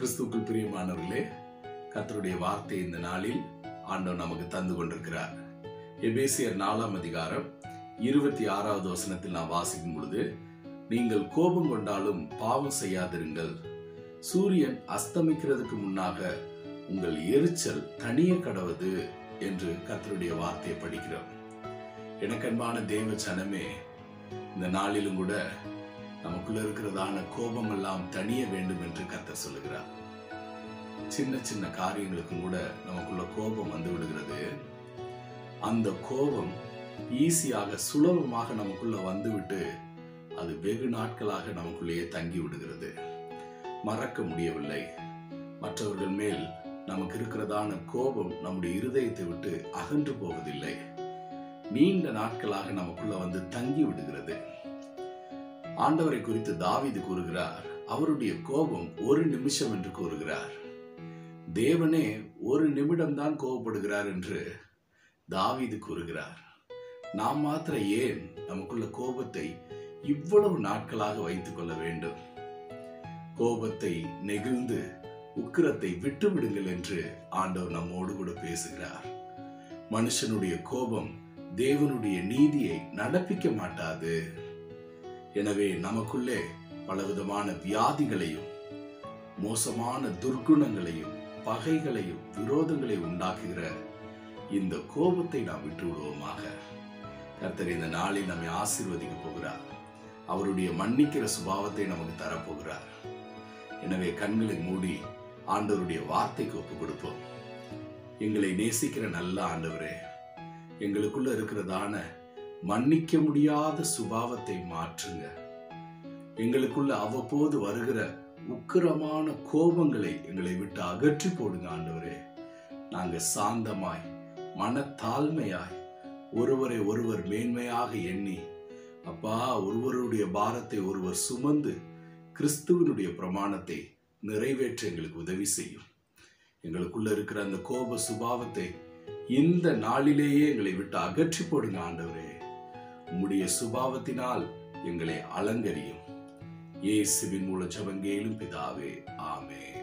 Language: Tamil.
கிறிஸ்துவுக்குள் பிரியமானவர்களே கர்த்தருடைய வார்த்தை இந்த நாளில் ஆண்டவர் நமக்கு தந்து கொண்டிருக்கிறார் எபேசியர் நாலாம் அதிகாரம் இருபத்தி ஆறாவது வசனத்தில் நாம் வாசிக்கும் பொழுது நீங்கள் கோபம் கொண்டாலும் பாவம் செய்யாதிருங்கள் சூரியன் அஸ்தமிக்கிறதுக்கு முன்னாக உங்கள் எரிச்சல் தனிய கடவது என்று கர்த்தருடைய வார்த்தையை படிக்கிறோம் எனக்கன்பான தேவ சனமே இந்த நாளிலும் கூட நமக்குள்ள இருக்கிறதான கோபம் எல்லாம் தனிய வேண்டும் என்று கர்த்தர் சொல்லுகிறார் சின்ன சின்ன காரியங்களுக்கும் கூட நமக்குள்ள கோபம் வந்து விடுகிறது அந்த கோபம் ஈஸியாக சுலபமாக நமக்குள்ள வந்துவிட்டு அது வெகு நாட்களாக நமக்குள்ளேயே தங்கி விடுகிறது மறக்க முடியவில்லை மற்றவர்கள் மேல் நமக்கு இருக்கிறதான கோபம் நம்முடைய இருதயத்தை விட்டு அகன்று போவதில்லை நீண்ட நாட்களாக நமக்குள்ள வந்து தங்கி விடுகிறது ஆண்டவரை குறித்து தாவீது கூறுகிறார் அவருடைய கோபம் ஒரு நிமிஷம் என்று கூறுகிறார் தேவனே ஒரு நிமிடம்தான் கோபப்படுகிறார் என்று தாவீது கூறுகிறார் நாம் மாத்திர ஏன் நமக்குள்ள கோபத்தை இவ்வளவு நாட்களாக வைத்துக் கொள்ள வேண்டும் கோபத்தை நெகிழ்ந்து உக்கிரத்தை விட்டு விடுங்கள் என்று ஆண்டவர் நம்மோடு கூட பேசுகிறார் மனுஷனுடைய கோபம் தேவனுடைய நீதியை நடப்பிக்க மாட்டாது எனவே நமக்குள்ளே பலவிதமான வியாதிகளையும் மோசமான துர்க்குணங்களையும் பகைகளையும் விரோதங்களை உண்டாக்குகிற இந்த கோபத்தை நாம் விட்டு விடுவோமாக கர்த்தர் இந்த நாளில் நம்மை ஆசீர்வதிக்க போகிறார் அவருடைய மன்னிக்கிற சுபாவத்தை நமக்கு தரப்போகிறார் எனவே கண்களை மூடி ஆண்டவருடைய வார்த்தைக்கு ஒப்பு கொடுப்போம் எங்களை நேசிக்கிற நல்ல ஆண்டவரே எங்களுக்குள்ள இருக்கிறதான மன்னிக்க முடியாத சுபாவத்தை மாற்றுங்க எங்களுக்குள்ள அவ்வப்போது வருகிற உக்கிரமான கோபங்களை எங்களை விட்டு அகற்றி போடுங்க ஆண்டவரே நாங்க சாந்தமாய் மனத்தாழ்மையாய் ஒருவரை ஒருவர் மேன்மையாக எண்ணி அப்பா ஒருவருடைய பாரத்தை ஒருவர் சுமந்து கிறிஸ்துவனுடைய பிரமாணத்தை நிறைவேற்ற எங்களுக்கு உதவி செய்யும் எங்களுக்குள்ள இருக்கிற அந்த கோப சுபாவத்தை இந்த நாளிலேயே எங்களை விட்டு அகற்றி போடுங்க ஆண்டவரே உம்முடைய சுபாவத்தினால் எங்களை அலங்கரியும் இயேசுவின் மூல ஜபங்கேலும் பிதாவே ஆமென்